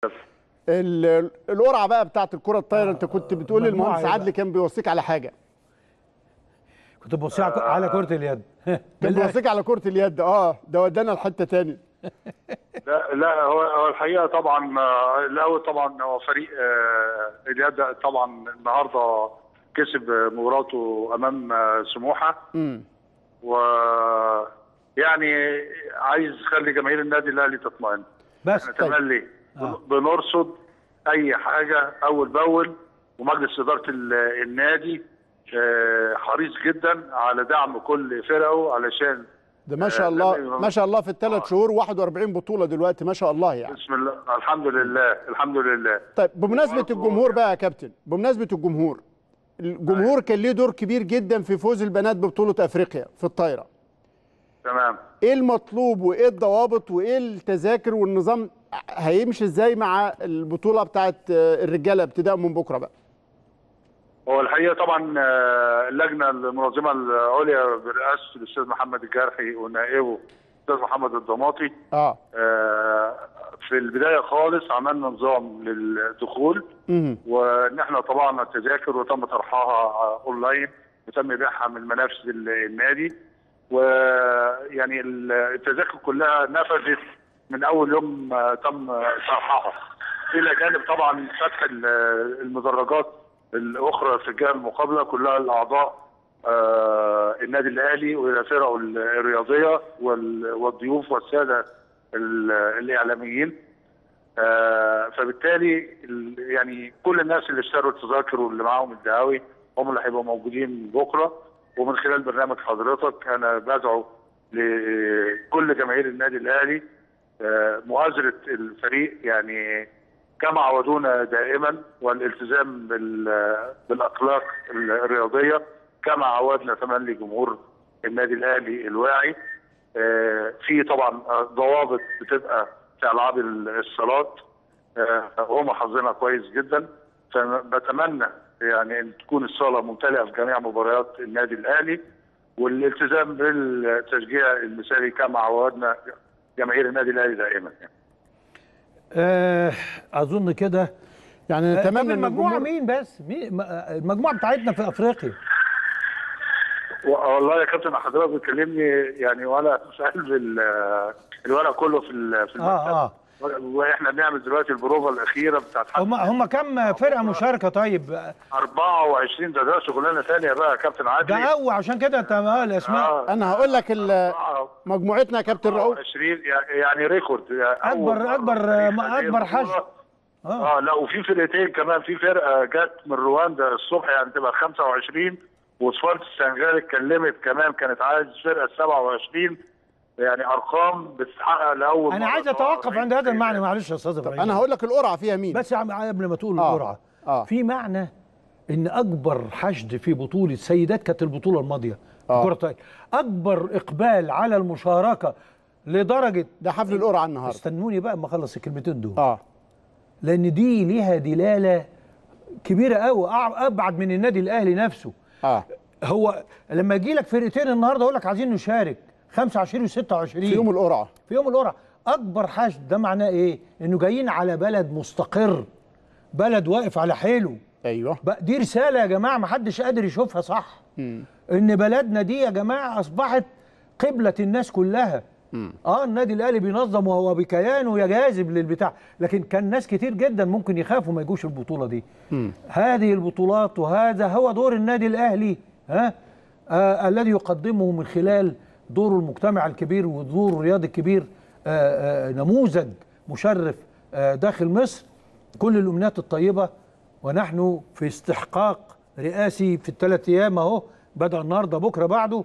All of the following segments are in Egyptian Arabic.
ال- القرعه بقى بتاعت الكره الطايره انت كنت بتقول مجموعة للمهندس إيه عدلي بقى؟ كان بيوصيك على حاجه كنت ببص على كره اليد كان بالآخر. بيوصيك على كره اليد اه ده ودانا لحته تاني لا لا هو هو الحقيقه طبعا آه، الاول طبعا هو فريق آه، اليد طبعا النهارده كسب آه، مباراته امام آه، سموحه امم و يعني عايز خلي جماهير النادي الاهلي تطمئن بس احنا تملي بنرصد اي حاجه اول باول ومجلس اداره ال- النادي آه، حريص جدا على دعم كل فرقه علشان ده ما شاء آه، الله لا، ما شاء الله في الثلاث شهور 41 بطوله دلوقتي ما شاء الله يعني بسم الله الحمد لله الحمد لله طيب بمناسبه برضو- الجمهور بقى يا كابتن بمناسبه الجمهور الجمهور كان ليه دور كبير جدا في فوز البنات ببطوله افريقيا في الطايره تمام ايه المطلوب وايه الضوابط وايه التذاكر والنظام هيمشي ازاي مع البطوله بتاعت آه، الرجاله ابتداء من بكره بقى هو الحقيقه طبعا آه، اللجنه المنظمه العليا برئاسه الاستاذ محمد الجرحي ونائبه الاستاذ محمد الضماطي اه آه، في البدايه خالص عملنا نظام للدخول امم وان احنا طبعنا التذاكر وتم طرحها اونلاين وتم بيعها من منافذ ال- النادي ويعني التذاكر كلها نفذت من اول يوم آه، تم طرحها الى جانب طبعا فتح ال- المدرجات الاخرى في الجهه المقابله كلها الاعضاء آه، النادي الاهلي والى فرقه ال- الرياضيه وال- والضيوف والساده ال- الاعلاميين آه، فبالتالي ال- يعني كل الناس اللي اشتروا التذاكر واللي معاهم الدعاوي هم اللي هيبقوا موجودين بكره ومن خلال برنامج حضرتك انا بدعو لكل جماهير النادي الاهلي آه، مؤازره الفريق يعني كما عودونا دائما والالتزام بال- بالاخلاق الرياضيه كما عودنا تملي جمهور النادي الاهلي الواعي آه، في طبعا آه، ضوابط بتبقى في العاب الصالات آه، هم حافظينها كويس جدا فبتمنى يعني ان تكون الصاله ممتلئه في جميع مباريات النادي الاهلي والالتزام بالتشجيع المثالي كما عودنا جماهير النادي الاهلي دائما يعني. آه اظن كده يعني آه، طب نتمنى ان المجموعه الجمهور مين بس مين م- آه، المجموعه بتاعتنا في افريقيا والله يا كابتن حضرتك بتكلمني يعني وانا في قلب ال- الورق كله في ال- في اه اه واحنا بنعمل دلوقتي البروفه الاخيره بتاعت هم هم كم فرقه مشاركه طيب 24 ده ده شغلانه ثانيه بقى يا كابتن ده عادل قوي عشان كده انت اه الاسماء آه. انا هقول لك ال- 24 مجموعتنا يا كابتن رؤوف 20 يعني ريكورد يعني أكبر- أول مرة أكبر- في تاريخ ما- هذه أكبر البطولة. حشد. اه لا وفي فرقتين كمان في فرقه جت من رواندا الصبح يعني تبقى 25 وصفاره السنغال اتكلمت كمان كانت عايز فرقه 27 يعني ارقام بتتحقق لاول انا مرة. عايز اتوقف عند هذا المعنى معلش يا استاذ ابراهيم انا هقول لك القرعه فيها مين بس يا عم قبل ما تقول آه. القرعه آه. في معنى ان اكبر حشد في بطوله سيدات كانت البطوله الماضيه آه. كره الطايره اكبر اقبال على المشاركه لدرجه ده حفل القرعه النهارده استنوني بقى اما اخلص الكلمتين دول اه لان دي ليها دلاله كبيره قوي ابعد من النادي الاهلي نفسه اه هو لما يجي لك فرقتين النهارده يقول لك عايزين نشارك 25 و26 في يوم القرعه في يوم القرعه اكبر حشد ده معناه ايه انه جايين على بلد مستقر بلد واقف على حيله ايوه بقى دي رساله يا جماعه ما حدش قادر يشوفها صح مم. ان بلدنا دي يا جماعه اصبحت قبله الناس كلها اه النادي الاهلي بينظم وهو بكيانه يجاذب للبتاع لكن كان ناس كتير جدا ممكن يخافوا ما يجوش البطوله دي هذه البطولات وهذا هو دور النادي الاهلي ها آه الذي يقدمه من خلال دوره المجتمع الكبير ودور الرياضي الكبير آه آه نموذج مشرف آه داخل مصر كل الامنيات الطيبه ونحن في استحقاق رئاسي في الثلاث ايام اهو بدا النهارده بكره بعده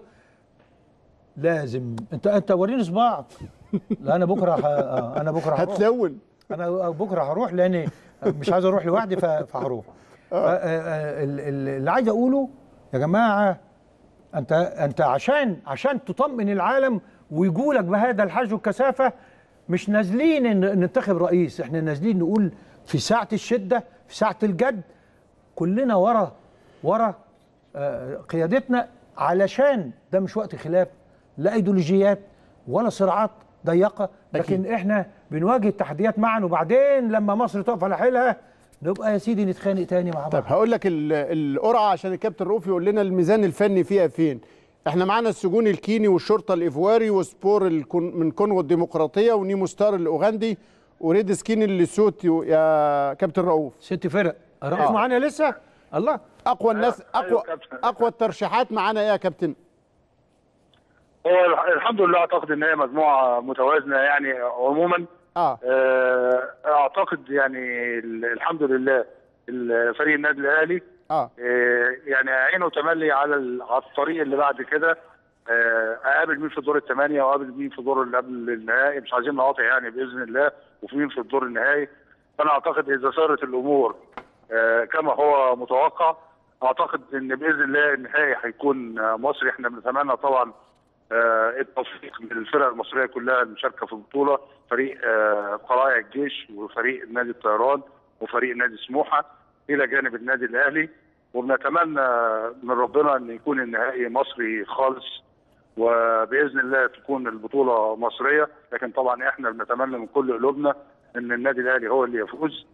لازم انت انت وريني صباعك لا انا بكره ح... آه، انا بكره هروح هتلون انا بكره هروح لاني مش عايز اروح لوحدي ف- فهروح ف- آه، آه، ال- ال- اللي عايز اقوله يا جماعه انت انت عشان عشان تطمن العالم ويجولك بهذا الحجم والكثافه مش نازلين ن- ننتخب رئيس احنا نازلين نقول في ساعه الشده في ساعه الجد كلنا ورا ورا آه، قيادتنا علشان ده مش وقت خلاف لا ايديولوجيات ولا صراعات ضيقه لكن احنا بنواجه التحديات معا وبعدين لما مصر تقف على حيلها نبقى يا سيدي نتخانق تاني مع بعض طيب هقول لك ال- القرعه عشان الكابتن رؤوف يقول لنا الميزان الفني فيها فين احنا معانا السجون الكيني والشرطه الايفواري وسبور الكون من كونغو الديمقراطيه ونيمو ستار الاوغندي وريد سكين الليسوتي يا كابتن رؤوف ست فرق رؤوف آه. معانا لسه الله اقوى الناس أيوة اقوى كابتن. اقوى الترشيحات معانا ايه يا كابتن هو الح- الحمد لله اعتقد ان هي مجموعه متوازنه يعني عموما اه آه، اعتقد يعني ال- الحمد لله ال- فريق النادي الاهلي اه آه، يعني عينه تملي على ال- على الطريق اللي بعد كده آه، اقابل مين في دور الثمانيه واقابل مين في دور اللي قبل النهائي مش عايزين نقاطع يعني باذن الله وفي مين في الدور النهائي فانا اعتقد اذا سارت الامور آه، كما هو متوقع اعتقد ان باذن الله النهائي هيكون آه، مصري احنا بنتمنى طبعا آه، التوفيق من الفرق المصريه كلها المشاركه في البطوله فريق آه، قرائع الجيش وفريق نادي الطيران وفريق نادي سموحه الى جانب النادي الاهلي وبنتمنى من ربنا ان يكون النهائي مصري خالص وباذن الله تكون البطوله مصريه لكن طبعا احنا بنتمنى من كل قلوبنا ان النادي الاهلي هو اللي يفوز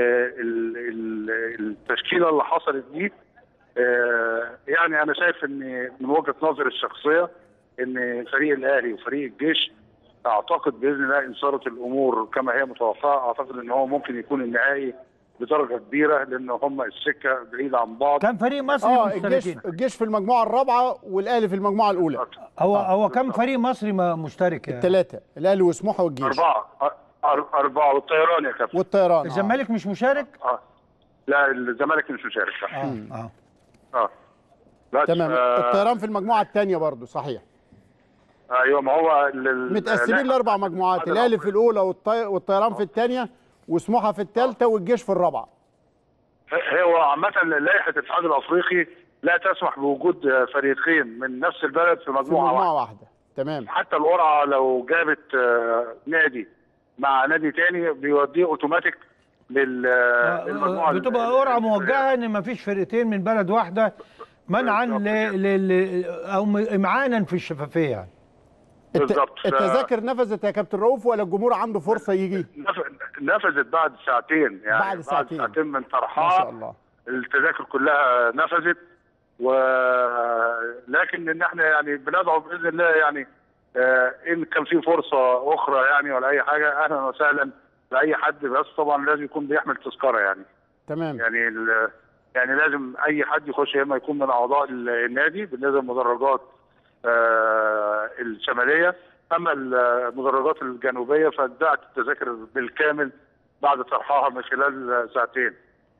والتشكيله اللي حصلت دي آه، يعني انا شايف ان من وجهه نظري الشخصيه ان فريق الاهلي وفريق الجيش اعتقد باذن الله ان صارت الامور كما هي متوقعه اعتقد ان هو ممكن يكون النهائي بدرجه كبيره لان هم السكه بعيده عن بعض كم فريق مصري اه الجيش مشتركين الجيش في المجموعه الرابعه والاهلي في المجموعه الاولى هو هو كم فريق مصري ما مشترك يعني؟ ثلاثه الاهلي وسموحه والجيش اربعه أر- أر- اربعه والطيران يا كابتن والطيران آه. الزمالك مش مشارك آه. لا الزمالك مش مشارك صح اه اه اه بس تمام آه الطيران في المجموعه الثانيه برضو صحيح ايوه ما هو ال- ال- متقسمين لا، لاربع مجموعات الاهلي في الاولى والطي... والطيران في الثانيه وسموحه في الثالثه والجيش في الرابعه هو عامة لائحة الاتحاد الأفريقي لا تسمح بوجود فريقين من نفس البلد في في مجموعة مجموعه واحدة واحده تمام حتى القرعة لو جابت آه، نادي مع نادي تاني بيوديه اوتوماتيك لل آه، للمجموعة بتبقى ال- قرعه ال- موجهه ان ما فيش فرقتين من بلد واحده منعا ل... ل... ل... او م- امعانا في الشفافيه يعني الت... بالظبط. ف- التذاكر نفذت يا كابتن رؤوف ولا الجمهور عنده فرصه يجي نف- نفذت بعد ساعتين يعني بعد ساعتين. بعد ساعتين من ما طرحها شاء الله التذاكر كلها نفذت و لكن ان احنا يعني بندعو باذن الله يعني آه، ان كان في فرصه اخرى يعني ولا اي حاجه اهلا وسهلا لاي حد بس طبعا لازم يكون بيحمل تذكره يعني تمام يعني ال- يعني لازم اي حد يخش يا اما يكون من اعضاء ال- النادي بالنسبه للمدرجات آه، الشماليه اما المدرجات الجنوبيه فاتباعت التذاكر بالكامل بعد طرحها من خلال ساعتين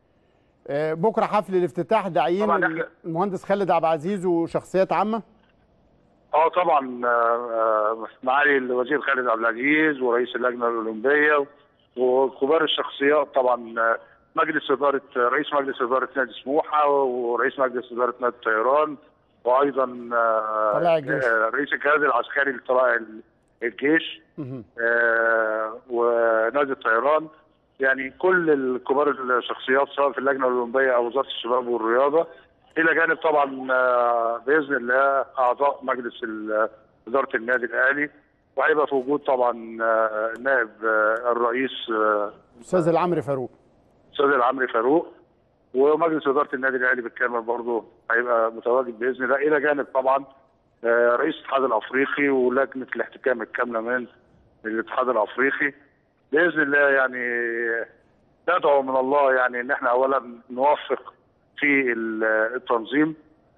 آه، بكره حفل الافتتاح داعيين طبعاً إحنا- المهندس خالد عبد العزيز وشخصيات عامه اه طبعا آه، آه، معالي الوزير خالد عبد العزيز ورئيس اللجنه الاولمبيه وكبار الشخصيات طبعا آه، مجلس اداره رئيس مجلس اداره نادي سموحه ورئيس مجلس اداره نادي الطيران وايضا آه، طلائع الجيش. آه، رئيس الجهاز العسكري لطلائع الجيش مهم. آه، ونادي الطيران يعني كل الكبار الشخصيات سواء في اللجنه الاولمبيه او وزاره الشباب والرياضه الى جانب طبعا آه، باذن الله اعضاء مجلس ال- اداره النادي الاهلي وهيبقى في وجود طبعا آه، نائب آه، الرئيس آه، استاذ العمري فاروق استاذ العمري فاروق ومجلس اداره النادي الاهلي بالكامل برضه هيبقى متواجد باذن الله الى جانب طبعا آه، رئيس الاتحاد الافريقي ولجنه الاحتكام الكامله من الاتحاد الافريقي باذن الله يعني ندعو من الله يعني ان احنا اولا نوفق في ال- التنظيم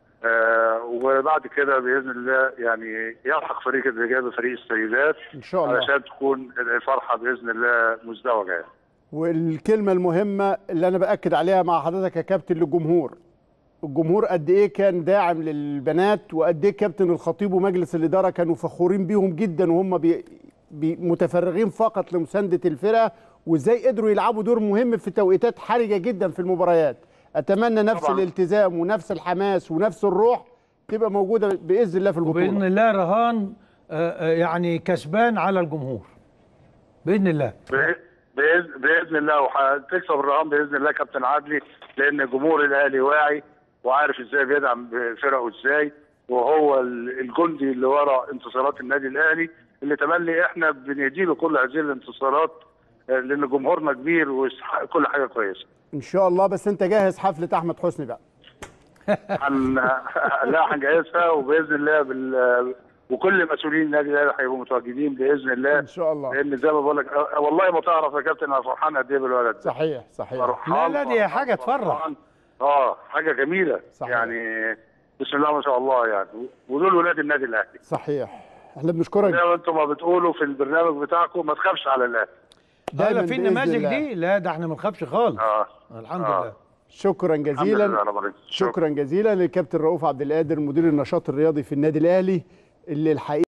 آه، وبعد كده باذن الله يعني يلحق فريق الرجال بفريق السيدات ان شاء الله علشان تكون الفرحه باذن الله مزدوجه يعني. والكلمه المهمه اللي انا باكد عليها مع حضرتك يا كابتن للجمهور الجمهور قد ايه كان داعم للبنات وقد ايه كابتن الخطيب ومجلس الاداره كانوا فخورين بيهم جدا وهم بي بي متفرغين فقط لمسانده الفرقه وازاي قدروا يلعبوا دور مهم في توقيتات حرجه جدا في المباريات اتمنى نفس طبعاً. الالتزام ونفس الحماس ونفس الروح تبقى موجوده باذن الله في وباذن البطوله الله رهان آه، آه، يعني كسبان على الجمهور باذن الله بإذ- بإذ- باذن الله وهتكسب الرهان باذن الله كابتن عدلي لان جمهور الاهلي واعي وعارف ازاي بيدعم فرقه ازاي وهو ال- الجندي اللي ورا انتصارات النادي الاهلي اللي تملي احنا بندي له كل هذه الانتصارات آه، لان جمهورنا كبير ويستحق كل حاجه كويسه ان شاء الله بس انت جاهز حفله احمد حسني بقى هن... لا هنجهزها وباذن الله بال... وكل مسؤولين النادي الاهلي هيبقوا متواجدين باذن الله ان شاء الله لان زي ما بقول لك آه، والله ما تعرف يا كابتن انا فرحان قد ايه بالولد ده. صحيح صحيح فرحان لا، لا، دي حاجة تفرح. فرحان. اه حاجه جميله صحيح. يعني بسم الله ما شاء الله يعني ودول ولاد النادي الاهلي صحيح احنا بنشكرك زي ما انتم ما بتقولوا في البرنامج بتاعكم ما تخافش على الاهلي ده دايماً لا في بإذن النماذج الله. دي لا ده احنا ما نخافش خالص اه الحمد آه. لله شكرا الحمد جزيلا لله رب العالمين. شكرا جزيلا للكابتن رؤوف عبد القادر مدير النشاط الرياضي في النادي الاهلي اللي الحقيقه